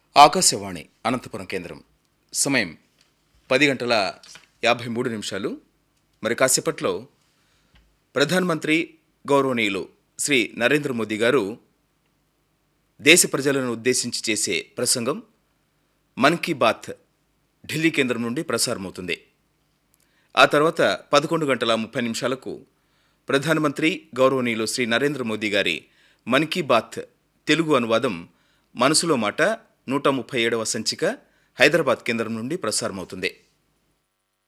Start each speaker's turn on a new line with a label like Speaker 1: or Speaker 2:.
Speaker 1: ఆకాశవాణి అనంతపురం కేంద్రం సమయం పది గంటల యాభై మూడు నిమిషాలు మరి కాసేపట్లో ప్రధానమంత్రి గౌరవనీయులు శ్రీ నరేంద్ర మోదీ గారు దేశ ప్రజలను ఉద్దేశించి చేసే ప్రసంగం మన్ కీ బాత్ ఢిల్లీ కేంద్రం నుండి ప్రసారమవుతుంది ఆ తర్వాత పదకొండు గంటల ముప్పై నిమిషాలకు ప్రధానమంత్రి గౌరవనీయులు శ్రీ నరేంద్ర మోదీ గారి మన్ కీ బాత్ తెలుగు అనువాదం మనసులో మాట నూట ముప్పై ఏడవ సంచిక హైదరాబాద్ కేంద్రం నుండి ప్రసారమవుతుంది